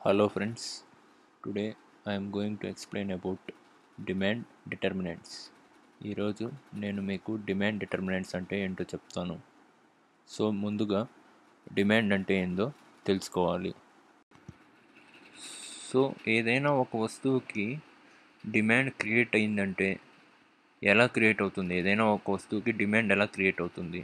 Hello friends, today I am going to explain about demand determinants. ఈరోజు నేను మీకు demand determinants అంటే ఏంటో చెప్తాను సో ముందుగా డిమాండ్ అంటే ఏందో తెలుసుకోవాలి సో ఏదైనా ఒక వస్తువుకి డిమాండ్ క్రియేట్ అయిందంటే ఎలా క్రియేట్ అవుతుంది ఏదైనా ఒక వస్తువుకి డిమాండ్ ఎలా క్రియేట్ అవుతుంది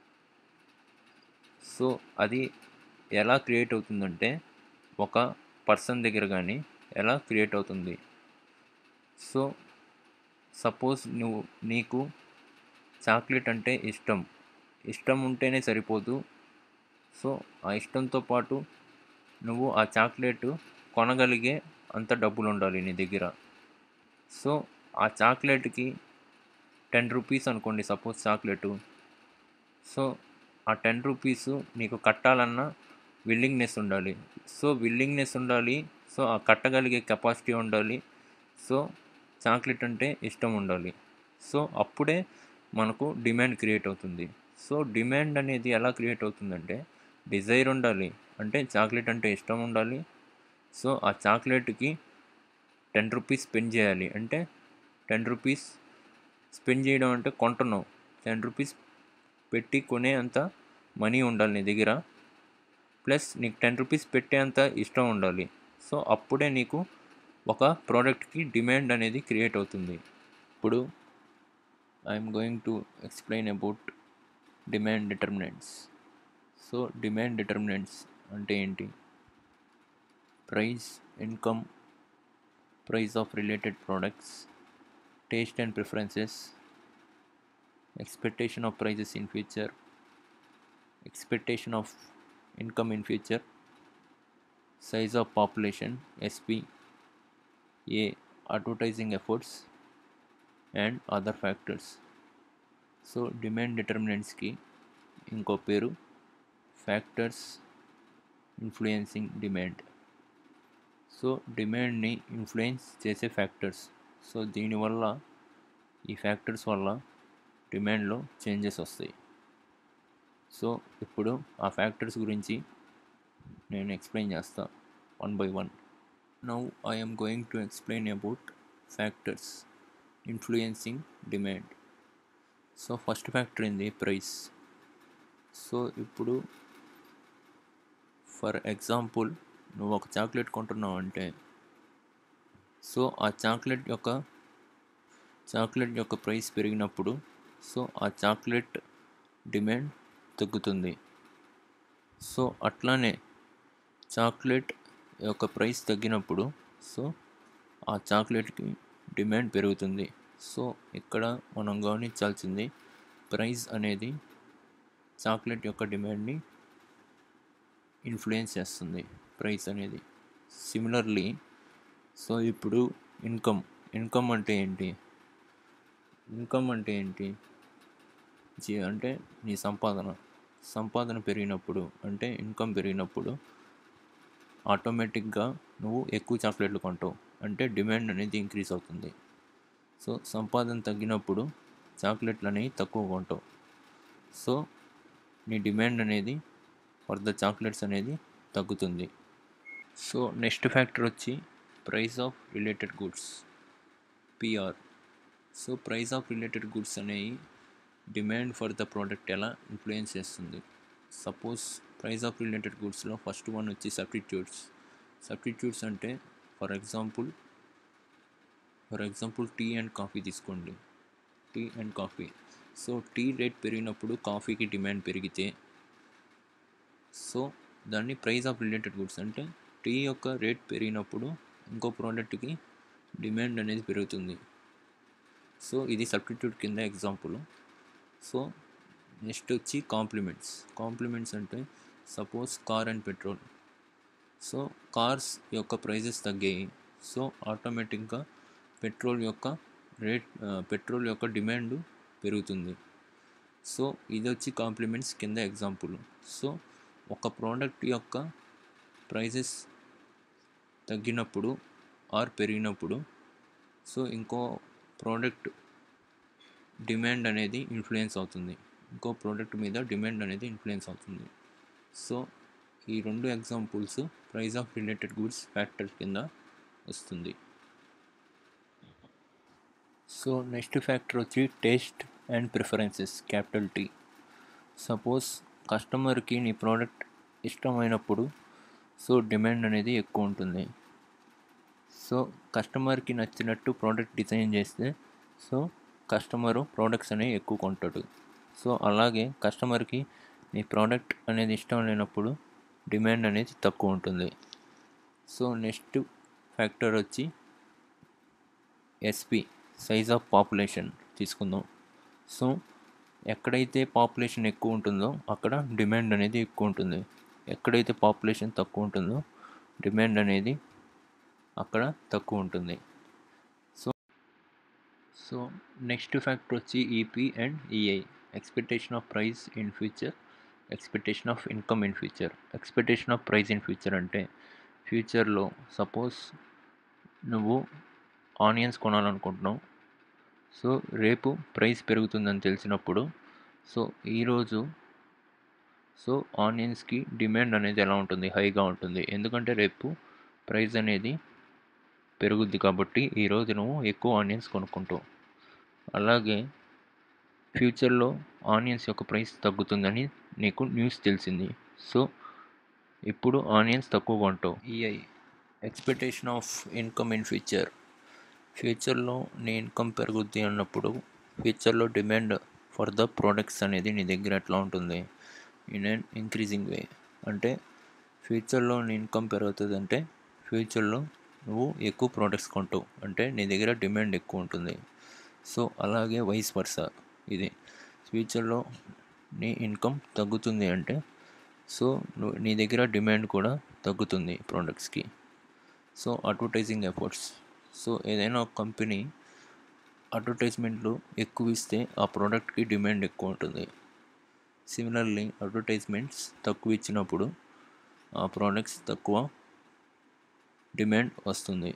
సో అది ఎలా క్రియేట్ అవుతుందంటే ఒక పర్సన్ దగ్గర కానీ ఎలా క్రియేట్ అవుతుంది సో సపోజ్ నువ్వు నీకు చాక్లెట్ అంటే ఇష్టం ఇష్టం ఉంటేనే సరిపోదు సో ఆ ఇష్టంతో పాటు నువ్వు ఆ చాక్లెట్ కొనగలిగే అంత డబ్బులు ఉండాలి నీ దగ్గర సో ఆ చాక్లెట్కి టెన్ రూపీస్ అనుకోండి సపోజ్ చాక్లెట్ సో ఆ టెన్ రూపీస్ నీకు కట్టాలన్న విల్లింగ్నెస్ ఉండాలి సో విల్లింగ్నెస్ ఉండాలి సో ఆ కట్టగలిగే కెపాసిటీ ఉండాలి సో చాక్లెట్ అంటే ఇష్టం ఉండాలి సో అప్పుడే మనకు డిమాండ్ క్రియేట్ అవుతుంది సో డిమాండ్ అనేది ఎలా క్రియేట్ అవుతుందంటే డిజైర్ ఉండాలి అంటే చాక్లెట్ అంటే ఇష్టం ఉండాలి సో ఆ చాక్లెట్కి టెన్ రూపీస్ స్పెండ్ చేయాలి అంటే టెన్ రూపీస్ స్పెండ్ చేయడం అంటే కొంటున్నావు టెన్ రూపీస్ పెట్టి కొనే అంత మనీ ఉండాలి నీ దగ్గర ప్లస్ నీకు టెన్ రూపీస్ పెట్టే అంత ఇష్టం ఉండాలి సో అప్పుడే నీకు ఒక ప్రోడక్ట్కి డిమాండ్ అనేది క్రియేట్ అవుతుంది ఇప్పుడు I'm going to explain about demand determinants so demand determinants అంటే ఏంటి price income price of related products taste and preferences expectation of prices in future expectation of income in future size of population sp a advertising efforts and other factors so demand డిటర్మినెంట్స్కి ఇంకో పేరు factors influencing demand so డిమాండ్ని influence చేసే factors so దీనివల్ల ఈ factors వల్ల డిమాండ్లో changes వస్తాయి so ఇప్పుడు ఆ ఫ్యాక్టర్స్ గురించి నేను ఎక్స్ప్లెయిన్ చేస్తా one by one now I'm going to explain about factors influencing demand so first factor ఏంది ప్రైస్ సో ఇప్పుడు ఫర్ ఎగ్జాంపుల్ నువ్వు ఒక చాక్లెట్ కొంటున్నావు అంటే సో ఆ చాక్లెట్ యొక్క చాక్లెట్ యొక్క ప్రైస్ పెరిగినప్పుడు సో ఆ చాక్లెట్ డిమాండ్ తగ్గుతుంది సో అట్లానే చాక్లెట్ యొక్క ప్రైస్ తగ్గినప్పుడు సో ఆ చాక్లెట్కి డిమాండ్ పెరుగుతుంది సో ఇక్కడ మనం గమనించాల్సింది ప్రైస్ అనేది చాక్లెట్ యొక్క డిమాండ్ని ఇన్ఫ్లుయెన్స్ చేస్తుంది ప్రైస్ అనేది సిమిలర్లీ సో ఇప్పుడు ఇన్కమ్ ఇన్కమ్ అంటే ఏంటి ఇన్కమ్ అంటే ఏంటి జీ అంటే నీ సంపాదన సంపాదన పెరిగినప్పుడు అంటే ఇన్కమ్ పెరిగినప్పుడు ఆటోమేటిక్గా నువ్వు ఎక్కువ చాక్లెట్లు కొంటావు అంటే డిమాండ్ అనేది ఇంక్రీజ్ అవుతుంది సో సంపాదన తగ్గినప్పుడు చాక్లెట్లు అనేవి తక్కువ కొంటావు సో నీ డిమాండ్ అనేది ఫర్ ద చాక్లెట్స్ అనేది తగ్గుతుంది సో నెక్స్ట్ ఫ్యాక్టర్ వచ్చి price of related goods PR so price of related goods అనేవి డిమాండ్ ఫర్ ద ప్రోడక్ట్ ఎలా ఇన్ఫ్లుయెన్స్ చేస్తుంది సపోజ్ ప్రైస్ ఆఫ్ రిలేటెడ్ గుడ్స్లో ఫస్ట్ వన్ వచ్చి సబ్స్టిట్యూట్స్ సబ్స్టిట్యూట్స్ అంటే for example for example tea and coffee తీసుకోండి tea and coffee so tea rate పెరిగినప్పుడు కాఫీకి demand పెరిగితే సో దాన్ని ప్రైస్ ఆఫ్ రిలేటెడ్ గుడ్స్ అంటే టీ యొక్క రేట్ పెరిగినప్పుడు ఇంకో ప్రోడక్ట్కి డిమాండ్ అనేది పెరుగుతుంది సో ఇది సబ్స్టిట్యూట్ కింద ఎగ్జాంపుల్ సో నెక్స్ట్ వచ్చి కాంప్లిమెంట్స్ కాంప్లిమెంట్స్ అంటే suppose car and petrol so cars యొక్క ప్రైజెస్ తగ్గాయి సో ఆటోమేటిక్గా పెట్రోల్ యొక్క రేట్ పెట్రోల్ యొక్క డిమాండ్ పెరుగుతుంది సో ఇది వచ్చి కాంప్లిమెంట్స్ కింద ఎగ్జాంపుల్ సో ఒక ప్రోడక్ట్ యొక్క ప్రైజెస్ తగ్గినప్పుడు ఆర్ పెరిగినప్పుడు సో ఇంకో ప్రోడక్ట్ డిమాండ్ అనేది ఇన్ఫ్లుయెన్స్ అవుతుంది ఇంకో ప్రోడక్ట్ మీద డిమాండ్ అనేది ఇన్ఫ్లుయెన్స్ అవుతుంది సో ఈ రెండు examples price of related goods factor కింద వస్తుంది సో నెక్స్ట్ ఫ్యాక్టర్ వచ్చి taste and preferences capital T suppose కస్టమర్కి నీ ప్రోడక్ట్ ఇష్టమైనప్పుడు సో డిమాండ్ అనేది ఎక్కువ ఉంటుంది సో కస్టమర్కి నచ్చినట్టు ప్రోడక్ట్ డిజైన్ చేస్తే సో కస్టమరు ప్రోడక్ట్స్ అనేవి ఎక్కువ కొంటాడు సో అలాగే కస్టమర్కి నీ ప్రోడక్ట్ అనేది ఇష్టం లేనప్పుడు డిమాండ్ అనేది తక్కువ ఉంటుంది సో నెక్స్ట్ ఫ్యాక్టర్ వచ్చి ఎస్పి సైజ్ ఆఫ్ పాపులేషన్ తీసుకుందాం సో ఎక్కడైతే పాపులేషన్ ఎక్కువ ఉంటుందో అక్కడ డిమాండ్ అనేది ఎక్కువ ఉంటుంది ఎక్కడైతే పాపులేషన్ తక్కువ ఉంటుందో డిమాండ్ అనేది అక్కడ తక్కువ ఉంటుంది సో సో నెక్స్ట్ ఫ్యాక్టర్ వచ్చి EP and EI expectation of price in future expectation of income in future expectation of price in future అంటే ఫ్యూచర్లో సపోజ్ నువ్వు ఆనియన్స్ కొనాలనుకుంటున్నావు సో రేపు ప్రైస్ పెరుగుతుందని తెలిసినప్పుడు సో ఈరోజు సో ఆనియన్స్కి డిమాండ్ అనేది ఎలా ఉంటుంది హైగా ఉంటుంది ఎందుకంటే రేపు ప్రైస్ అనేది పెరుగుద్ది కాబట్టి ఈరోజు నువ్వు ఎక్కువ ఆనియన్స్ కొనుక్కుంటావు అలాగే ఫ్యూచర్లో ఆనియన్స్ యొక్క ప్రైస్ తగ్గుతుందని నీకు న్యూస్ తెలిసింది సో ఇప్పుడు ఆనియన్స్ తక్కువ కొంటావు EI expectation of income in future ఫ్యూచర్లో నీ ఇన్కమ్ పెరుగుద్ది అన్నప్పుడు ఫ్యూచర్లో డిమాండ్ ఫర్ ద ప్రోడక్ట్స్ అనేది నీ దగ్గర ఎట్లా ఉంటుంది ఇన్ అండ్ ఇంక్రీజింగ్ వే అంటే ఫ్యూచర్లో నీ ఇన్కమ్ పెరుగుతుంది అంటే ఫ్యూచర్లో నువ్వు ఎక్కువ ప్రోడక్ట్స్ కొంటావు అంటే నీ దగ్గర డిమాండ్ ఎక్కువ ఉంటుంది సో అలాగే వైస్ వర్సా ఇది ఫ్యూచర్లో నీ ఇన్కమ్ తగ్గుతుంది అంటే సో నువ్వు నీ దగ్గర డిమాండ్ కూడా తగ్గుతుంది ప్రోడక్ట్స్కి సో అడ్వర్టైజింగ్ ఎఫర్ట్స్ సో ఏదైనా ఒక కంపెనీ అడ్వర్టైజ్మెంట్లు ఎక్కువ ఇస్తే ఆ ప్రోడక్ట్కి డిమాండ్ ఎక్కువ ఉంటుంది సిమిలర్లీ అడ్వర్టైజ్మెంట్స్ తక్కువ ఇచ్చినప్పుడు ఆ ప్రోడక్ట్స్ తక్కువ డిమాండ్ వస్తుంది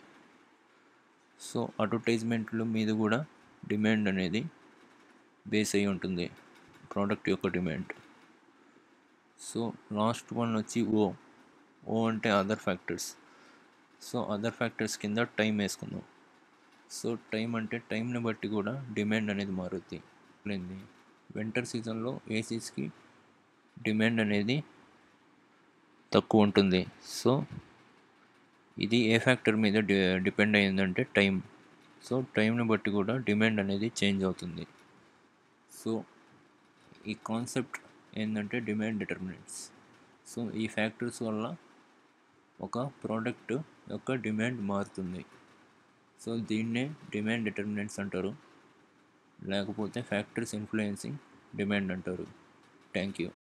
సో అడ్వర్టైజ్మెంట్ల మీద కూడా డిమాండ్ అనేది బేస్ అయి ఉంటుంది ప్రోడక్ట్ యొక్క డిమాండ్ సో లాస్ట్ వన్ వచ్చి ఓ ఓ అంటే other factors so other factors కింద టైం వేసుకుందాం సో టైం అంటే టైంని బట్టి కూడా డిమాండ్ అనేది మారుద్ది లేనిది వింటర్ సీజన్లో ఏసీస్కి డిమాండ్ అనేది తక్కువ ఉంటుంది సో ఇది ఏ ఫ్యాక్టర్ మీద డి డిపెండ్ అయ్యిందంటే టైం సో టైంని బట్టి కూడా డిమాండ్ అనేది చేంజ్ అవుతుంది సో ఈ కాన్సెప్ట్ ఏంటంటే డిమాండ్ డిటర్మినెంట్స్ సో ఈ ఫ్యాక్టర్స్ వల్ల ఒక ప్రోడక్ట్ యొక్క డిమాండ్ మారుతుంది సో దీన్నే డిమాండ్ డిటర్మినెంట్స్ అంటారు లేకపోతే ఫ్యాక్టర్స్ ఇన్ఫ్లుయెన్సింగ్ డిమాండ్ అంటారు థ్యాంక్ యూ